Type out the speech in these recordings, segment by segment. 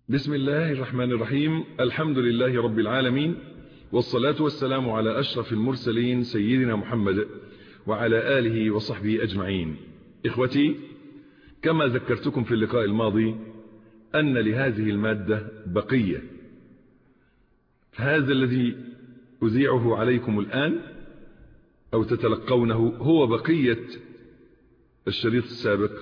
بسم الله الرحمن الرحيم الحمد لله رب العالمين والصلاة والسلام على أشرف المرسلين سيدنا محمد وعلى آله وصحبه أجمعين إخوتي كما ذكرتكم في اللقاء الماضي أن لهذه المادة بقية فهذا الذي أذيعه عليكم الآن أو تتلقونه هو بقية الشريط السابق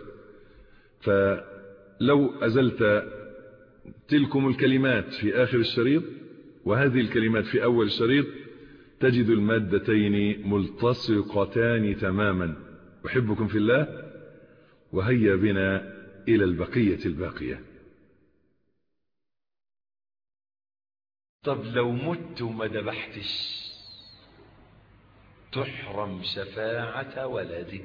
فلو أزلت تلكم الكلمات في آخر الشريط وهذه الكلمات في أول الشريط تجد المادتين ملتصقتان تماما أحبكم في الله وهيا بنا إلى البقية الباقية طب لو مت وما ذبحتش تحرم شفاعة ولدك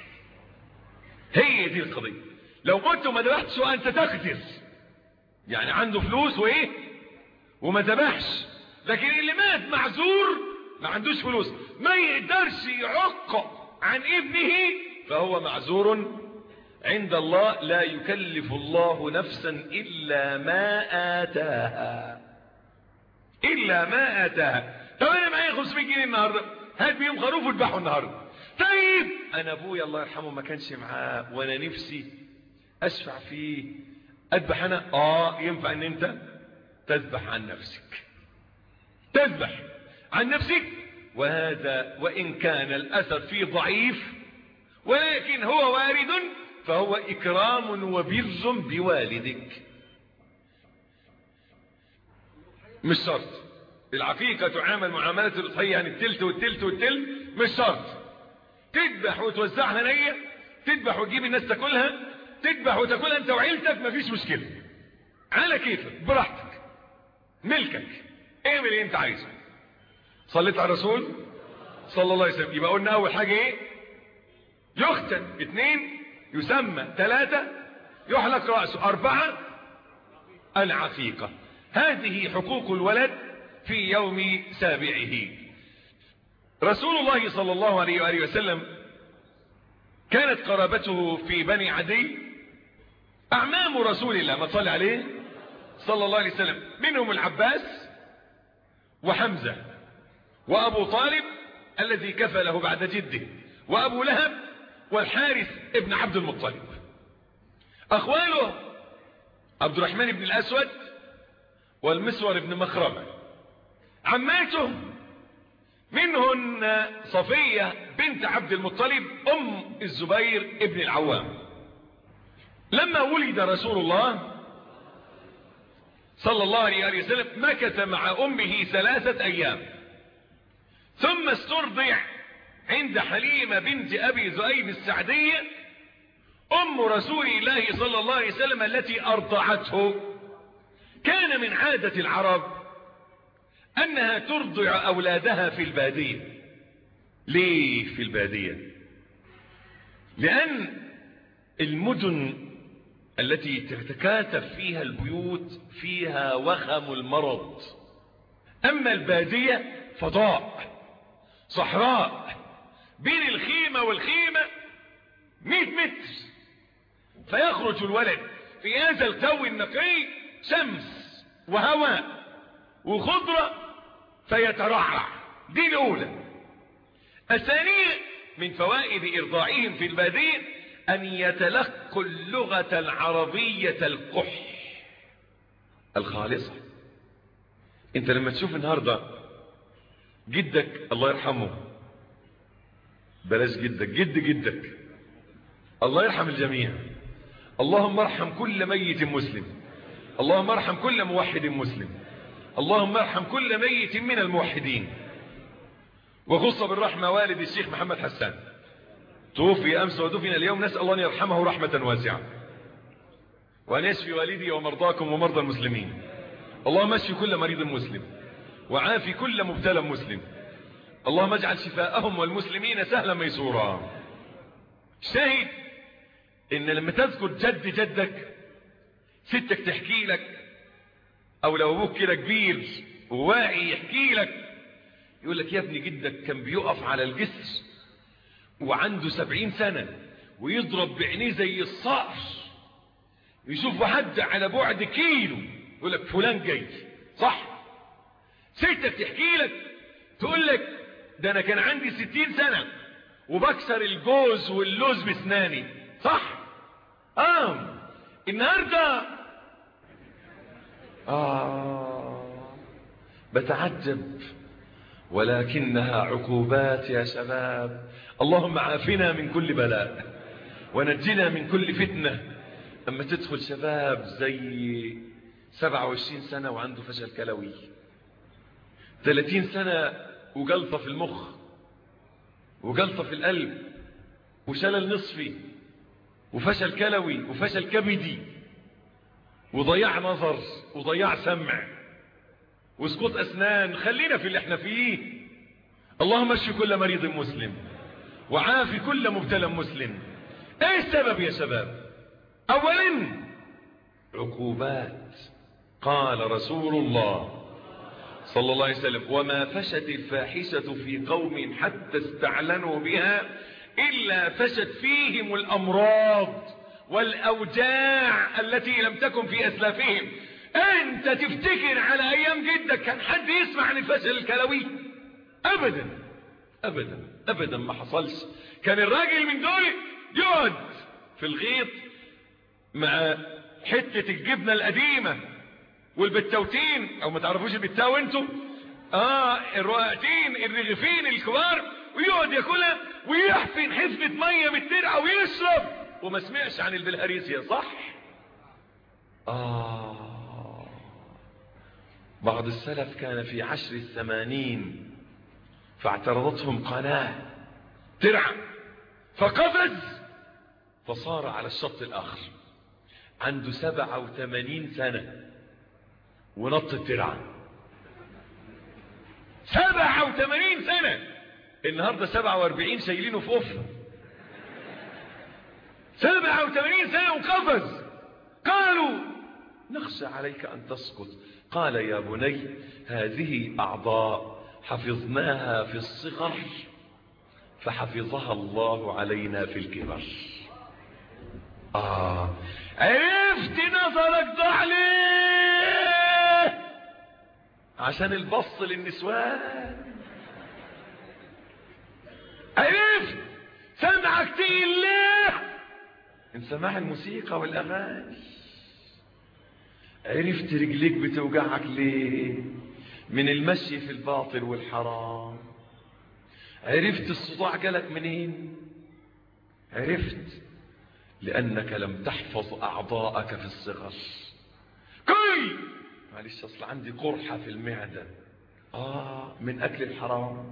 هي دي القضية لو مت وما ذبحتش وأنت تقدر يعني عنده فلوس وإيه وما ذبحش لكن اللي مات معذور ما عندوش فلوس ما يقدرش يعق عن ابنه فهو معذور عند الله لا يكلف الله نفسا إلا ما آتاها إلا ما آتاها طب أنا معايا 500 جنيه النهاردة هات بيهم خروف واذبحه النهاردة طيب أنا أبويا الله يرحمه ما كانش معاه وأنا نفسي أشفع فيه أذبح أنا آه ينفع أن أنت تذبح عن نفسك تذبح عن نفسك وهذا وإن كان الأثر فيه ضعيف ولكن هو وارد فهو إكرام وبر بوالدك مش شرط العقيقة تعامل معاملة الأضحية يعني التلت والتلت والتلت مش شرط تذبح وتوزعها نية تذبح وتجيب الناس تاكلها تذبح وتاكلها انت وعيلتك مفيش مشكلة على كيفك براحتك ملكك اعمل اللي انت عايزه صليت على الرسول صلى الله عليه وسلم يبقى قلنا اول حاجة ايه يختن اثنين يسمى ثلاثة يحلق رأسه أربعة العقيقة هذه حقوق الولد في يوم سابعه رسول الله صلى الله عليه وآله وسلم كانت قرابته في بني عدي أعمام رسول الله ما تصلي عليه صلى الله عليه وسلم منهم العباس وحمزة وأبو طالب الذي كفله بعد جده وأبو لهب والحارث ابن عبد المطلب أخواله عبد الرحمن بن الأسود والمسور بن مخرمة عماته منهن صفية بنت عبد المطلب أم الزبير ابن العوام لما ولد رسول الله صلى الله عليه وسلم مكث مع أمه ثلاثة أيام ثم استرضع عند حليمة بنت أبي ذؤيب السعدية أم رسول الله صلى الله عليه وسلم التي أرضعته كان من عادة العرب أنها ترضع أولادها في البادية ليه في البادية لأن المدن التي تتكاثف فيها البيوت فيها وخم المرض أما البادية فضاء صحراء بين الخيمة والخيمة مئة متر فيخرج الولد في هذا الجو النقي شمس وهواء وخضرة فيترعرع دي الأولى الثانية من فوائد إرضاعهم في البادية أن يتلقوا اللغة العربية القح الخالصة انت لما تشوف النهاردة جدك الله يرحمه بلاش جدك جد جدك الله يرحم الجميع اللهم ارحم كل ميت مسلم اللهم ارحم كل موحد مسلم اللهم ارحم كل ميت من الموحدين وخص بالرحمة والد الشيخ محمد حسان توفي أمس ودفن اليوم نسأل الله أن يرحمه رحمة واسعة وأن يشفي والدي ومرضاكم ومرضى المسلمين اللهم اشفي كل مريض مسلم وعافي كل مبتلى مسلم اللهم اجعل شفاءهم والمسلمين سهلا ميسورا شاهد ان لما تذكر جد جدك ستك تحكي لك او لو ابوك كده كبير وواعي يحكي لك يقول لك يا ابني جدك كان بيقف على الجسر وعنده سبعين سنة ويضرب بعينيه زي الصقر يشوف حد على بعد كيلو يقول لك فلان جاي صح ستك تحكي لك تقول لك ده انا كان عندي ستين سنة وبكسر الجوز واللوز بسناني صح اه النهاردة اه بتعجب ولكنها عقوبات يا شباب اللهم عافنا من كل بلاء ونجنا من كل فتنة اما تدخل شباب زي 27 سنة وعنده فشل كلوي 30 سنة وجلطة في المخ وجلطة في القلب وشلل نصفي وفشل كلوي وفشل كبدي وضياع نظر وضياع سمع وسقوط أسنان خلينا في اللي احنا فيه اللهم اشف كل مريض مسلم وعافي كل مبتلى مسلم ايه السبب يا شباب اولا عقوبات قال رسول الله صلى الله عليه وسلم وما فشت الفاحشة في قوم حتى استعلنوا بها إلا فشت فيهم الأمراض والأوجاع التي لم تكن في أسلافهم أنت تفتكر على أيام جدك كان حد يسمع عن الفشل الكلوي أبدا أبدا أبدا ما حصلش كان الراجل من دول يقعد في الغيط مع حتة الجبنة القديمة والبتاوتين او ما تعرفوش البتاو انتوا اه الرقاقتين الرغيفين الكبار ويقعد ياكلها ويحفن حفنة مية من الترعة ويشرب وما سمعش عن البلهارسيا صح اه بعض السلف كان في عشر الثمانين فاعترضتهم قناة ترعة فقفز فصار على الشط الاخر عنده سبعة وثمانين سنة ونط الترعة سبعة وثمانين سنة النهاردة سبعة واربعين شايلينه في أفة سبعة وثمانين سنة وقفز قالوا نخشى عليك أن تسقط قال يا بني هذه أعضاء حفظناها في الصغر فحفظها الله علينا في الكبر آه عرفت نظرك ضحلي عشان البص للنسوان عرفت سمعك تقيل ليه من سماع الموسيقى والاغاني عرفت رجليك بتوجعك ليه من المشي في الباطل والحرام عرفت الصداع جالك منين عرفت لأنك لم تحفظ أعضاءك في الصغر كل معلش أصل عندي قرحة في المعدة آه من أكل الحرام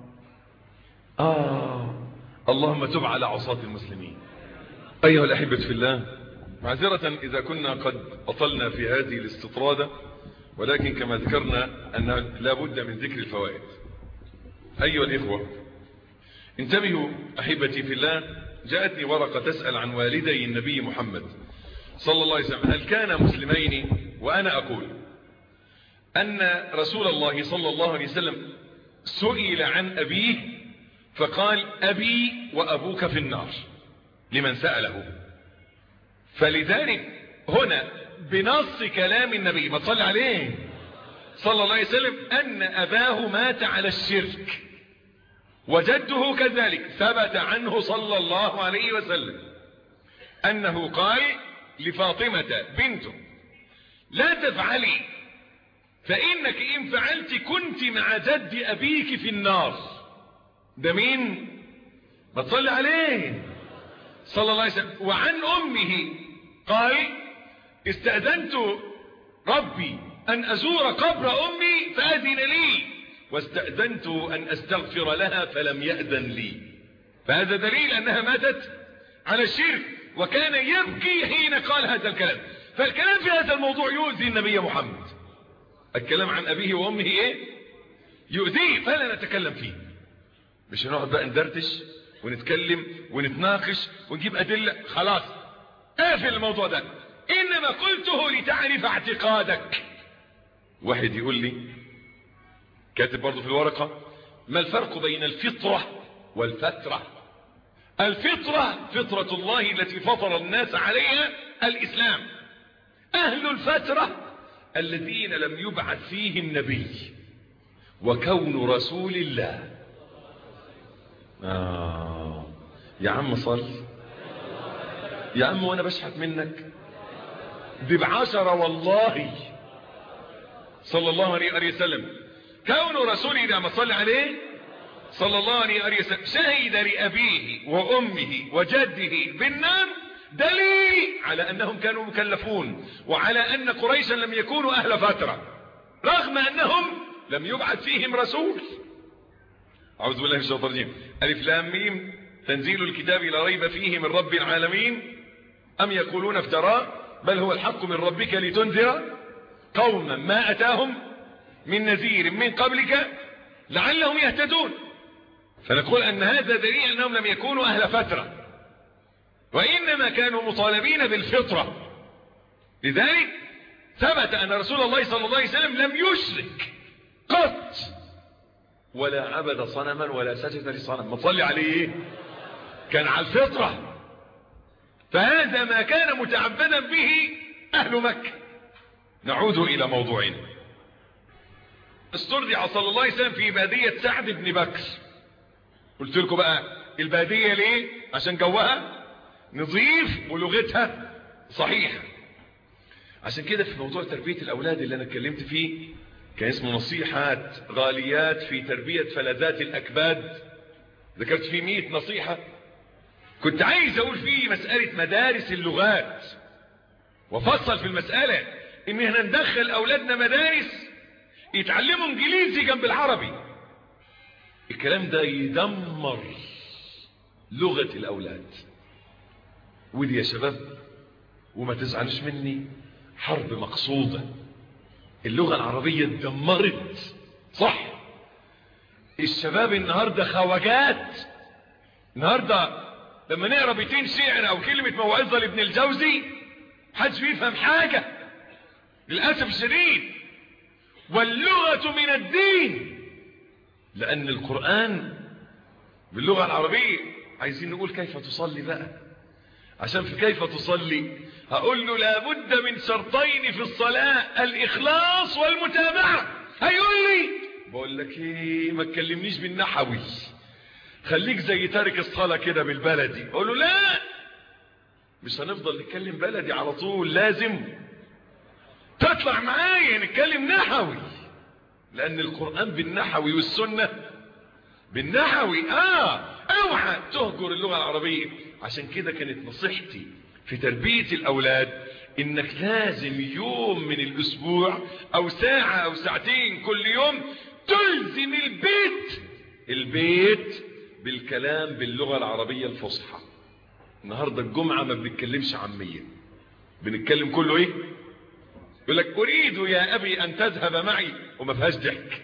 آه اللهم تب على عصاة المسلمين أيها الأحبة في الله معذرة إذا كنا قد أطلنا في هذه الاستطرادة ولكن كما ذكرنا أن لا بد من ذكر الفوائد أيها الإخوة انتبهوا أحبتي في الله جاءتني ورقة تسأل عن والدي النبي محمد صلى الله عليه وسلم هل كان مسلمين وأنا أقول أن رسول الله صلى الله عليه وسلم سئل عن أبيه فقال أبي وأبوك في النار لمن سأله فلذلك هنا بنص كلام النبي ما تصلي عليه صلى الله عليه وسلم أن أباه مات على الشرك وجده كذلك ثبت عنه صلى الله عليه وسلم أنه قال لفاطمة بنته لا تفعلي فإنك إن فعلت كنت مع جد أبيك في النار ده مين ما تصلي عليه صلى الله عليه وسلم وعن أمه قال استأذنت ربي أن أزور قبر أمي فأذن لي واستأذنت أن أستغفر لها فلم يأذن لي فهذا دليل أنها ماتت على الشرك وكان يبكي حين قال هذا الكلام فالكلام في هذا الموضوع يؤذي النبي محمد الكلام عن أبيه وأمه إيه يؤذيه فلا نتكلم فيه مش هنقعد بقى ندردش ونتكلم ونتناقش ونجيب أدلة خلاص اقفل الموضوع ده إنما قلته لتعرف اعتقادك واحد يقول لي كاتب برضه في الورقة ما الفرق بين الفطرة والفترة الفطرة فطرة الله التي فطر الناس عليها الإسلام أهل الفترة الذين لم يبعث فيهم نبي وكون رسول الله آه يا عم صل يا عم وانا بشحت منك دي بعشرة والله صلى الله عليه وسلم كون رسول إذا ما صلى عليه صلى الله عليه وسلم شهد لأبيه وأمه وجده بالنار دليل على أنهم كانوا مكلفون وعلى أن قريشا لم يكونوا أهل فترة رغم أنهم لم يبعث فيهم رسول أعوذ بالله من الشيطان الرجيم ألف لام ميم تنزيل الكتاب لا ريب فيه من رب العالمين أم يقولون افتراه بل هو الحق من ربك لتنذر قوما ما أتاهم من نذير من قبلك لعلهم يهتدون فنقول أن هذا دليل أنهم لم يكونوا أهل فترة وإنما كانوا مطالبين بالفطرة لذلك ثبت أن رسول الله صلى الله عليه وسلم لم يشرك قط ولا عبد صنما ولا سجد لصنم ما تصلي عليه كان على الفطرة فهذا ما كان متعبدا به أهل مكة نعود إلى موضوعنا استرضع صلى الله عليه وسلم في بادية سعد بن بكر قلت لكم بقى البادية ليه عشان جوها نظيف ولغتها صحيحة عشان كده في موضوع تربية الأولاد اللي أنا اتكلمت فيه كان اسمه نصيحات غاليات في تربية فلذات الأكباد ذكرت فيه مئة نصيحة كنت عايز أقول فيه مسألة مدارس اللغات وفصل في المسألة إن احنا ندخل أولادنا مدارس يتعلموا انجليزي جنب العربي الكلام ده يدمر لغة الأولاد ودي يا شباب وما تزعلوش مني حرب مقصودة اللغة العربية اتدمرت صح الشباب النهاردة خواجات النهاردة لما نقرا بيتين شعر او كلمة موعظة لابن الجوزي محدش بيفهم حاجة للأسف الشديد واللغة من الدين لأن القرآن باللغة العربية عايزين نقول كيف تصلي بقى عشان في كيف تصلي هقول له لابد من شرطين في الصلاة الإخلاص والمتابعة هيقول لي بقول لك ايه ما تكلمنيش بالنحوي خليك زي تارك الصلاة كده بالبلدي اقول له لا مش هنفضل نتكلم بلدي على طول لازم تطلع معايا نتكلم نحوي لأن القرآن بالنحوي والسنة بالنحوي آه اوعى تهجر اللغة العربية عشان كده كانت نصيحتي في تربية الأولاد إنك لازم يوم من الأسبوع أو ساعة أو ساعتين كل يوم تلزم البيت البيت بالكلام باللغة العربية الفصحى النهاردة الجمعة ما بنتكلمش عامية بنتكلم كله ايه يقول لك اريد يا ابي ان تذهب معي وما فيهاش ضحك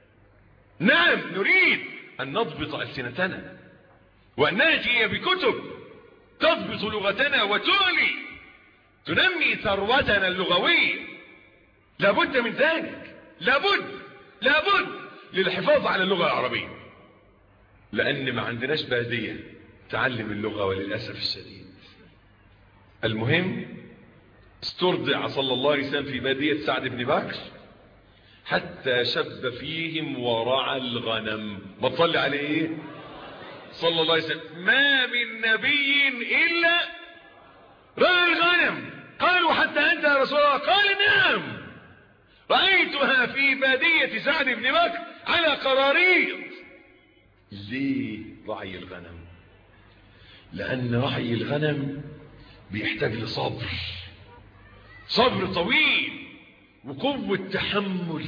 نعم نريد ان نضبط السنتنا وان ناتي بكتب تضبط لغتنا وتعلي تنمي ثروتنا اللغوية لابد من ذلك لابد لابد للحفاظ على اللغة العربية لان ما عندناش بادية تعلم اللغة وللأسف الشديد المهم استرضع صلى الله عليه وسلم في بادية سعد بن بكر حتى شب فيهم ورعى الغنم ما تصلي عليه صلى الله عليه وسلم ما من نبي إلا رعى الغنم قالوا حتى أنت يا رسول الله قال نعم رأيتها في بادية سعد بن بكر على قراريط ليه رعي الغنم لأن رعي الغنم بيحتاج لصبر صبر طويل وقوة تحمل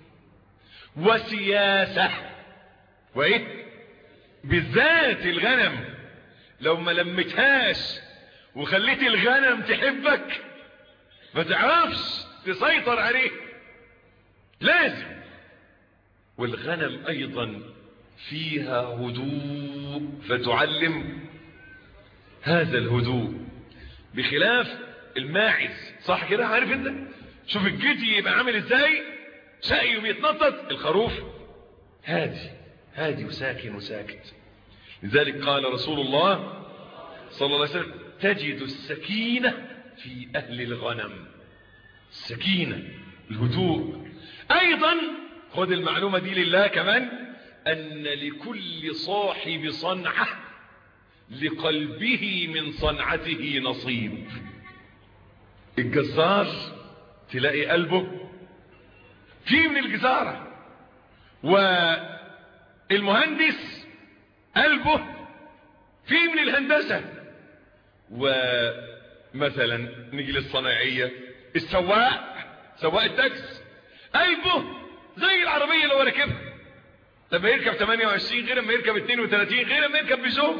وسياسة وإيه بالذات الغنم لو ما لمتهاش وخليت الغنم تحبك ما تعرفش تسيطر عليه لازم والغنم أيضا فيها هدوء فتعلم هذا الهدوء بخلاف الماعز صح كده عارف انت شوف الجدي يبقى عامل ازاي شقي وبيتنطط الخروف هادي هادي وساكن وساكت لذلك قال رسول الله صلى الله عليه وسلم تجد السكينة في أهل الغنم السكينة الهدوء ايضا خد المعلومة دي لله كمان ان لكل صاحب صنعة لقلبه من صنعته نصيب الجزار تلاقي قلبه فيه من الجزارة والمهندس قلبه فيه من الهندسة ومثلا نيجي للصناعية السواق سواق التاكس قلبه زي العربية اللي هو راكبها لما يركب 28 غير لما يركب 32 غير لما يركب بيجو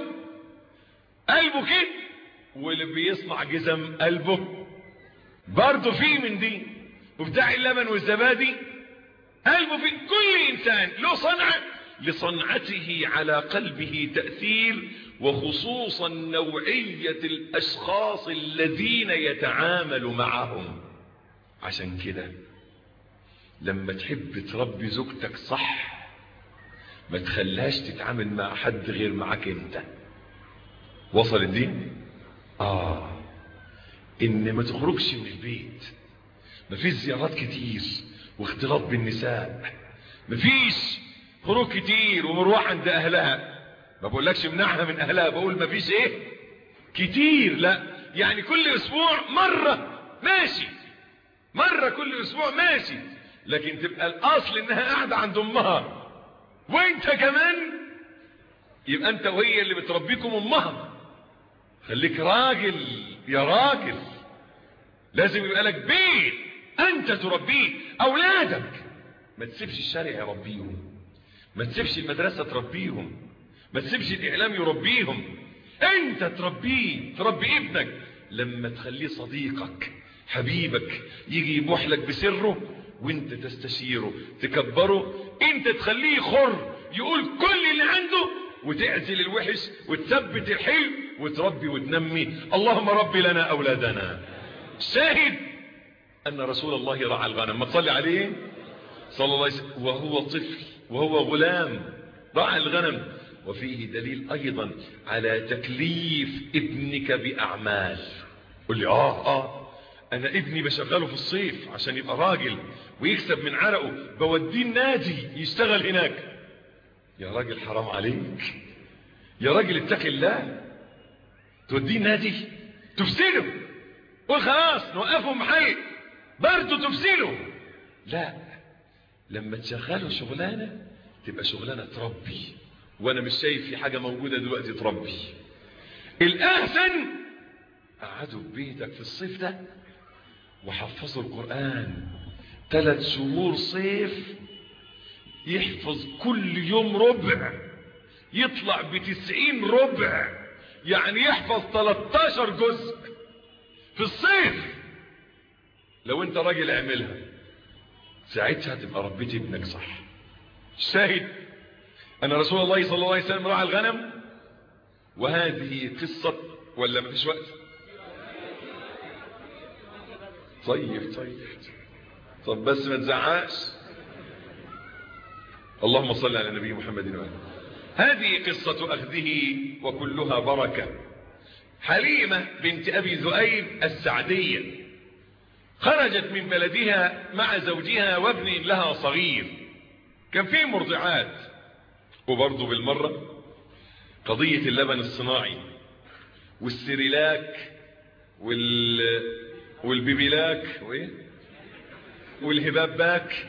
قلبه كده واللي بيصنع جزم قلبه برضه فيه من دي وبتاع اللبن والزبادي قلبه في كل انسان له صنعة لصنعته على قلبه تأثير وخصوصا نوعية الاشخاص الذين يتعامل معهم عشان كده لما تحب تربي زوجتك صح ما تخليهاش تتعامل مع حد غير معاك انت وصل الدين اه ان ما تخرجش من البيت مفيش زيارات كتير واختلاط بالنساء مفيش خروج كتير ومروح عند اهلها ما بقولكش منعها من اهلها بقول مفيش ايه كتير لا يعني كل اسبوع مرة ماشي مرة كل اسبوع ماشي لكن تبقى الاصل انها قاعدة عند امها وانت كمان يبقى انت وهي اللي بتربيكم امها خليك راجل يا راجل لازم يبقى لك بيت انت تربيه اولادك ما تسيبش الشارع يربيهم ما تسيبش المدرسة تربيهم ما تسيبش الاعلام يربيهم انت تربيه تربي ابنك لما تخليه صديقك حبيبك يجي يبوح لك بسره وانت تستشيره تكبره انت تخليه خر يقول كل اللي عنده وتعزل الوحش وتثبت الحلو وتربي وتنمي اللهم ربي لنا اولادنا شاهد ان رسول الله رعى الغنم ما تصلي عليه صلى الله عليه وسلم وهو طفل وهو غلام رعى الغنم وفيه دليل ايضا على تكليف ابنك باعمال قل لي اه اه انا ابني بشغله في الصيف عشان يبقى راجل ويكسب من عرقه بوديه النادي يشتغل هناك يا راجل حرام عليك يا راجل اتق الله توديه النادي تفسده قول خلاص نوقفه محل برضه تفسده لا لما تشغله شغلانه تبقى شغلانه تربي وانا مش شايف في حاجه موجوده دلوقتي تربي الاحسن قعدوا في بيتك في الصيف ده وحفظوا القرآن ثلاث شهور صيف يحفظ كل يوم ربع يطلع بتسعين ربع يعني يحفظ 13 جزء في الصيف لو انت راجل اعملها ساعتها تبقى ربيت ابنك صح شاهد ان رسول الله صلى الله عليه وسلم رعى الغنم وهذه قصة ولا ما فيش وقت طيب طيب طب بس ما تزعقش اللهم صل على النبي محمد وآله هذه قصة أخذه وكلها بركة حليمة بنت أبي ذؤيب السعدية خرجت من بلدها مع زوجها وابن لها صغير كان فيه مرضعات وبرضه بالمرة قضية اللبن الصناعي والسريلاك وال والبيبيلاك وايه والهباب باك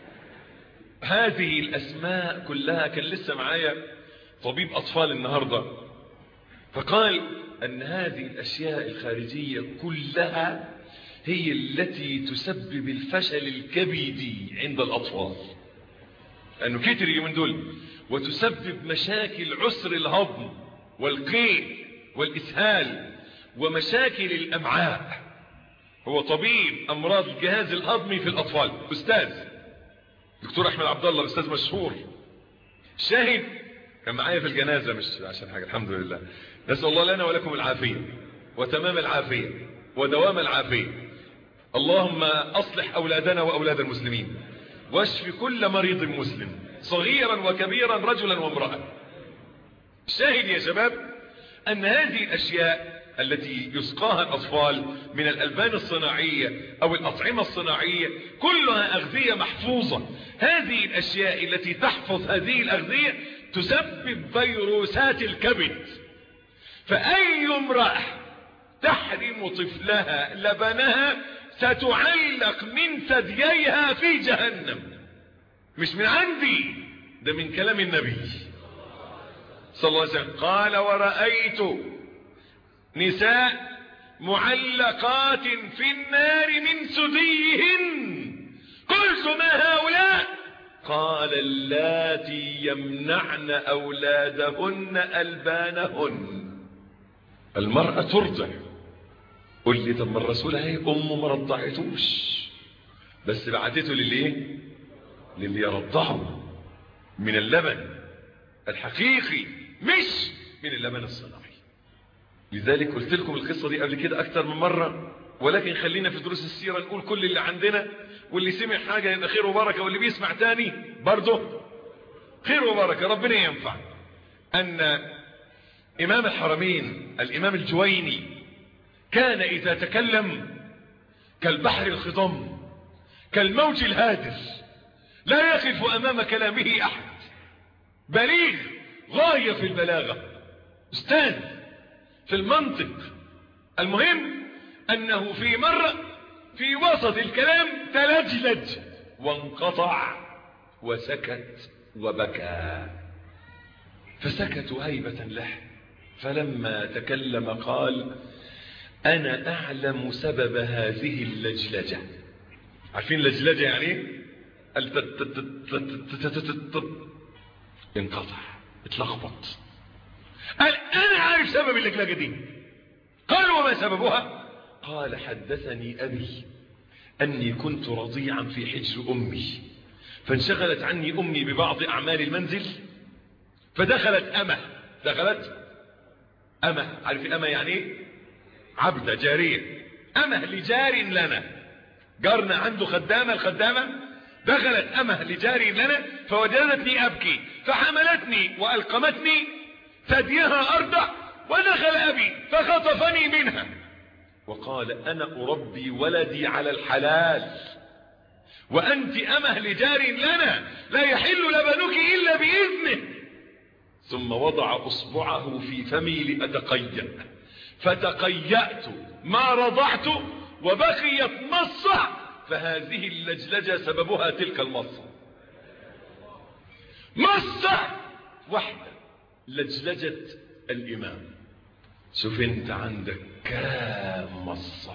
هذه الاسماء كلها كان لسه معايا طبيب اطفال النهاردة فقال ان هذه الاشياء الخارجية كلها هي التي تسبب الفشل الكبدي عند الاطفال لانه كتر من دول وتسبب مشاكل عسر الهضم والقيء والاسهال ومشاكل الامعاء هو طبيب امراض الجهاز الهضمي في الاطفال استاذ دكتور احمد عبد الله استاذ مشهور شاهد كان معايا في الجنازه مش عشان حاجه الحمد لله نسال الله لنا ولكم العافيه وتمام العافيه ودوام العافيه اللهم اصلح اولادنا واولاد المسلمين واشف كل مريض مسلم صغيرا وكبيرا رجلا وامراه شاهد يا شباب ان هذه الاشياء التي يسقاها الأطفال من الألبان الصناعية أو الأطعمة الصناعية كلها أغذية محفوظة هذه الأشياء التي تحفظ هذه الأغذية تسبب فيروسات الكبد فأي امرأة تحرم طفلها لبنها ستعلق من ثدييها في جهنم مش من عندي ده من كلام النبي صلى الله عليه وسلم قال ورأيت نساء معلقات في النار من سديهن قلت ما هؤلاء قال اللاتي يمنعن أولادهن ألبانهن المرأة ترضع قل لي طب ما الرسول هي أمه ما رضعتوش بس بعتته لليه للي يرضعه من اللبن الحقيقي مش من اللبن الصناعي لذلك قلت لكم القصة دي قبل كده أكتر من مرة ولكن خلينا في دروس السيرة نقول كل اللي عندنا واللي سمع حاجة يبقى خير وبركة واللي بيسمع تاني برضه خير وبركة ربنا ينفع أن إمام الحرمين الإمام الجويني كان إذا تكلم كالبحر الخضم كالموج الهادر لا يقف أمام كلامه أحد بليغ غاية في البلاغة استاذ في المنطق المهم أنه في مرة في وسط الكلام تلجلج وانقطع وسكت وبكى فسكتوا هيبة له فلما تكلم قال أنا أعلم سبب هذه اللجلجة عارفين اللجلجة يعني انقطع اتلخبط قال أنا عارف سبب اللجلجة دي قال وما سببها قال حدثني أبي أني كنت رضيعا في حجر أمي فانشغلت عني أمي ببعض أعمال المنزل فدخلت أمه دخلت أمه عارف أمه يعني ايه عبدة جارية أمه لجار لنا جارنا عنده خدامة الخدامة دخلت أمه لجار لنا فوجدتني أبكي فحملتني وألقمتني ثديها أرضع ودخل أبي فخطفني منها وقال أنا أربي ولدي على الحلال وأنت أمه لجار لنا لا يحل لبنك إلا بإذنه ثم وضع أصبعه في فمي لأتقيأ فتقيأت ما رضعت وبقيت مصة فهذه اللجلجة سببها تلك المصة مصة واحدة لجلجة الإمام شوف انت عندك كام مصة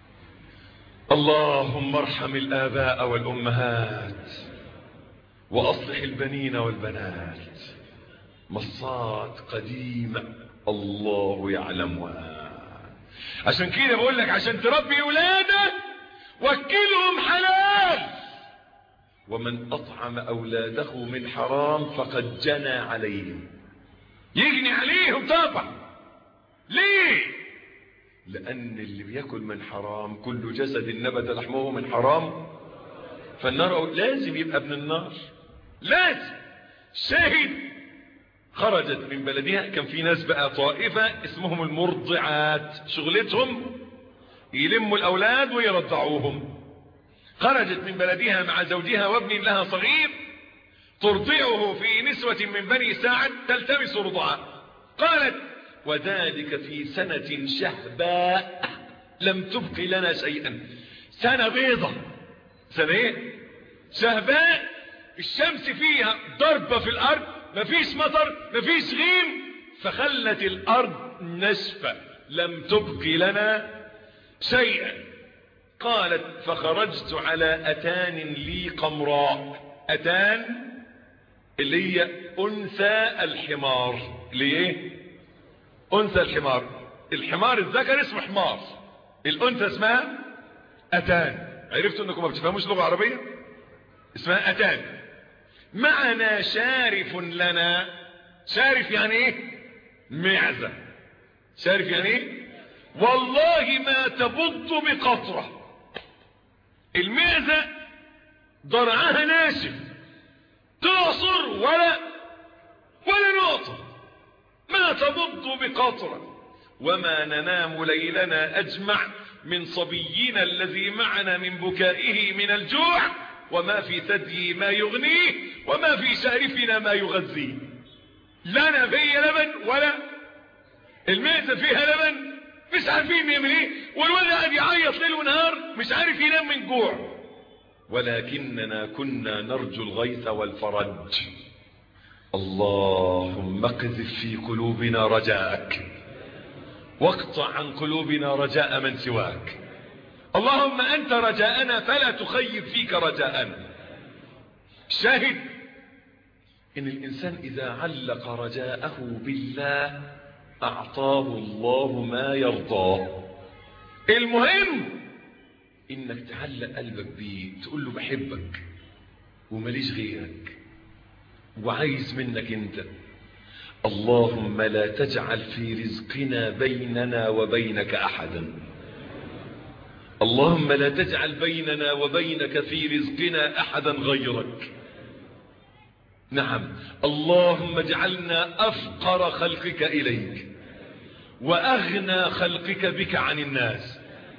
اللهم ارحم الآباء والأمهات وأصلح البنين والبنات مصات قديمة الله يعلمها عشان كده بقول لك عشان تربي أولادك وكلهم حلال ومن أطعم أولاده من حرام فقد جنى عليهم يجني عليهم طبعا ليه لأن اللي بياكل من حرام كل جسد نبت لحمه من حرام فالنار لازم يبقى ابن النار لازم شاهد خرجت من بلدها كان في ناس بقى طائفة اسمهم المرضعات شغلتهم يلموا الأولاد ويرضعوهم خرجت من بلدها مع زوجها وابن لها صغير ترضعه في نسوة من بني ساعد تلتمس رضعه قالت وذلك في سنة شهباء لم تبق لنا شيئا سنة بيضة سنة ايه شهباء الشمس فيها ضربة في الارض مفيش مطر مفيش غيم فخلت الارض نشفة لم تبق لنا شيئا قالت فخرجت على اتان لي قمراء اتان اللي هي انثى الحمار ليه انثى الحمار الحمار الذكر اسمه حمار الانثى اسمها اتان عرفتوا انكم ما بتفهموش لغه عربيه اسمها اتان معنا شارف لنا شارف يعني ايه معزه شارف يعني ايه والله ما تبض بقطره المعزه ضرعها ناشف تعصر ولا ولا نقطه ما تبض بقطره وما ننام ليلنا أجمع من صبينا الذي معنا من بكائه من الجوع وما في ثدي ما يغنيه وما في شارفنا ما يغذيه لنا في لبن ولا المعزة فيها لبن مش عارفين يعمل ايه والولد قاعد يعيط ليل ونهار مش عارف ينام من جوع ولكننا كنا نرجو الغيث والفرج اللهم اقذف في قلوبنا رجاءك واقطع عن قلوبنا رجاء من سواك اللهم أنت رجاءنا فلا تخيب فيك رجاءنا شاهد إن الإنسان إذا علق رجاءه بالله أعطاه الله ما يرضاه المهم إنك تعلق قلبك بيه تقول له بحبك ومليش غيرك وعايز منك انت اللهم لا تجعل في رزقنا بيننا وبينك أحدا اللهم لا تجعل بيننا وبينك في رزقنا أحدا غيرك نعم اللهم اجعلنا أفقر خلقك إليك وأغنى خلقك بك عن الناس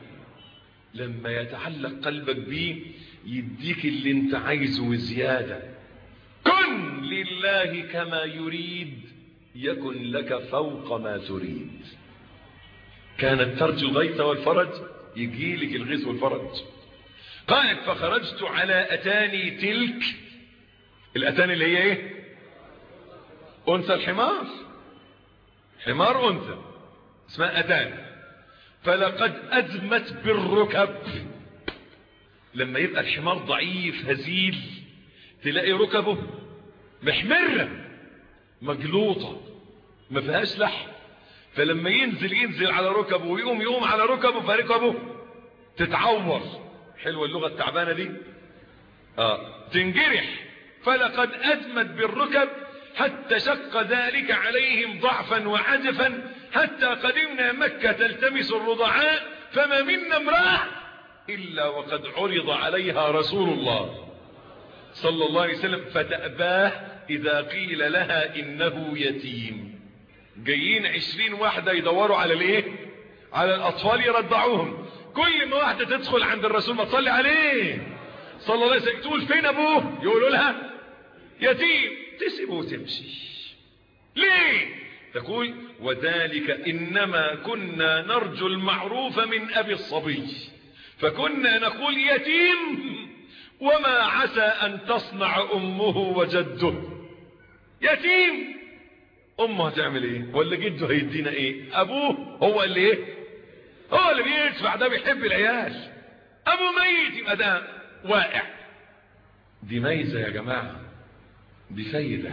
لما يتعلق قلبك بيه يديك اللي انت عايزه وزيادة كن لله كما يريد يكن لك فوق ما تريد كانت ترجو الغيث والفرج يجيلك الغيث والفرج قالت فخرجت على أتاني تلك الأتاني اللي هي ايه أنثى الحمار حمار أنثى اسمها أتاني فلقد أدمت بالركب لما يبقى الحمار ضعيف هزيل تلاقي ركبه محمرة مجلوطة ما فيهاش لحم فلما ينزل ينزل على ركبه ويقوم يقوم على ركبه فركبه تتعور حلوة اللغة التعبانة دي آه تنجرح فلقد أدمت بالركب حتى شق ذلك عليهم ضعفا وعجفا حتى قدمنا مكة تلتمس الرضعاء فما منا امرأة إلا وقد عرض عليها رسول الله صلى الله عليه وسلم فتأباه إذا قيل لها إنه يتيم جايين عشرين واحدة يدوروا على الايه على الأطفال يرضعوهم كل ما واحدة تدخل عند الرسول ما تصلي عليه صلى الله عليه وسلم تقول فين أبوه يقولوا لها يتيم تسيبه وتمشي ليه تقول وذلك إنما كنا نرجو المعروف من أبي الصبي فكنا نقول يتيم وما عسى أن تصنع أمه وجده يتيم أمه هتعمل إيه ولا جده هيدينا إيه أبوه هو اللي إيه هو اللي بيدفع ده بيحب العيال أبوه ميت يبقى ده واقع دي ميزة يا جماعة دي فايدة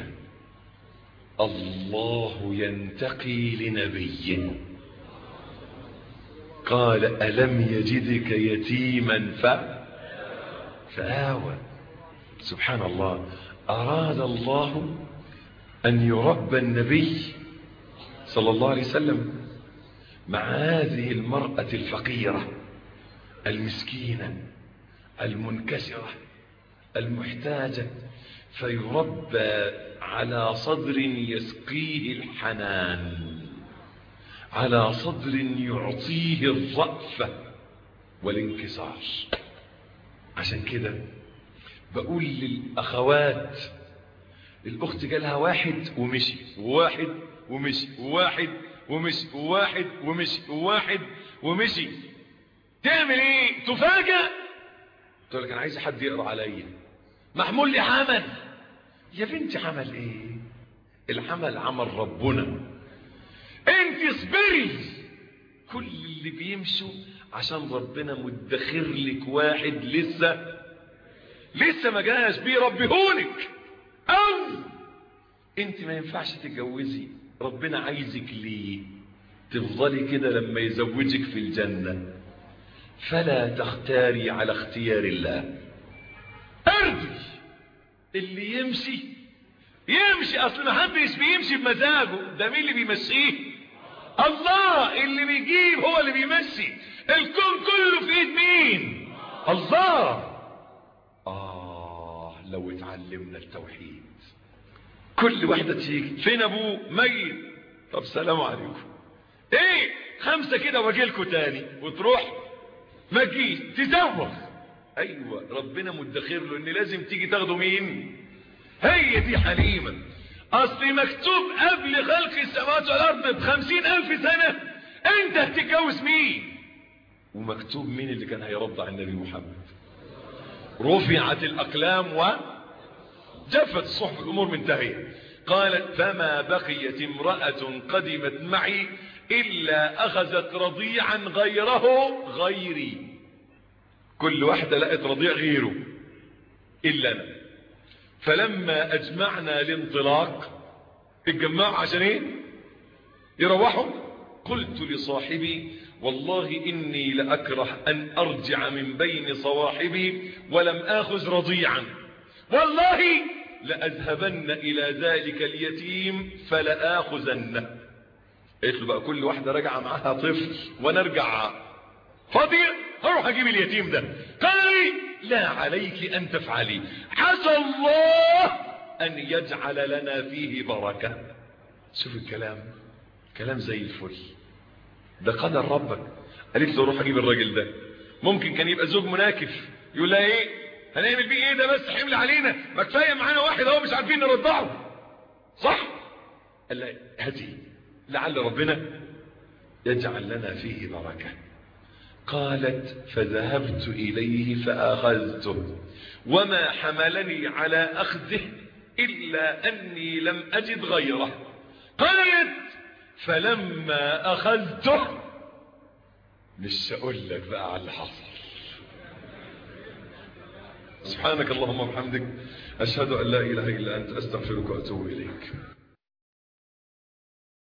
الله ينتقي لنبيه قال ألم يجدك يتيما ف فآوى سبحان الله أراد الله أن يربى النبي صلى الله عليه وسلم مع هذه المرأة الفقيرة المسكينة المنكسرة المحتاجة فيربى على صدر يسقيه الحنان على صدر يعطيه الرأفة والانكسار عشان كده بقول للأخوات الأخت جالها واحد ومشي وواحد ومشي وواحد ومشي وواحد ومشي وواحد ومشي تعمل ايه تفاجأ تقول لك انا عايز حد يقرا عليا محمول لي عمل يا بنتي عمل ايه العمل عمل ربنا انت اصبري كل اللي بيمشوا عشان ربنا مدخر لك واحد لسه لسه ما جاش بيربيهولك او انت ما ينفعش تتجوزي ربنا عايزك ليه تفضلي كده لما يزوجك في الجنة فلا تختاري على اختيار الله ارضي اللي يمشي يمشي اصل ما حدش بيمشي بمزاجه ده مين اللي بيمشيه الله اللي بيجيب هو اللي بيمشي الكون كله في ايد مين الله اه لو اتعلمنا التوحيد كل واحدة تيجي فين ابوه ميت طب سلام عليكم ايه خمسة كده واجيلكوا تاني وتروح ما تجيش تزوغ ايوه ربنا مدخر له ان لازم تيجي تاخده مين هي دي حليمة اصل مكتوب قبل خلق السماوات والارض بخمسين الف سنة انت هتتجوز مين ومكتوب مين اللي كان هيرد على النبي محمد رفعت الاقلام و جفت الصحف الامور منتهية قالت فما بقيت امرأة قدمت معي الا اخذت رضيعا غيره غيري كل واحدة لقت رضيع غيره الا انا فلما اجمعنا الانطلاق اتجمعوا عشان ايه يروحوا قلت لصاحبي والله اني لاكره ان ارجع من بين صواحبي ولم اخذ رضيعا والله لاذهبن الى ذلك اليتيم فلاخذنه قلت له بقى كل واحدة راجعة معاها طفل وانا ارجع فاضي هروح اجيب اليتيم ده قال لي لا عليك ان تفعلي عسى الله ان يجعل لنا فيه بركة شوف الكلام كلام زي الفل ده قدر ربك قالت له روح اجيب الراجل ده ممكن كان يبقى زوج مناكف يقول لها ايه هنعمل بيه ايه ده بس حمل علينا ما كفايه معانا واحد اهو مش عارفين نرضعه صح قال لها هاتي لعل ربنا يجعل لنا فيه بركة قالت فذهبت إليه فأخذته وما حملني على أخذه إلا أني لم أجد غيره قالت فلما أخذته مش أقول لك بقى على اللي حصل سبحانك اللهم وبحمدك أشهد أن لا إله إلا أنت أستغفرك وأتوب إليك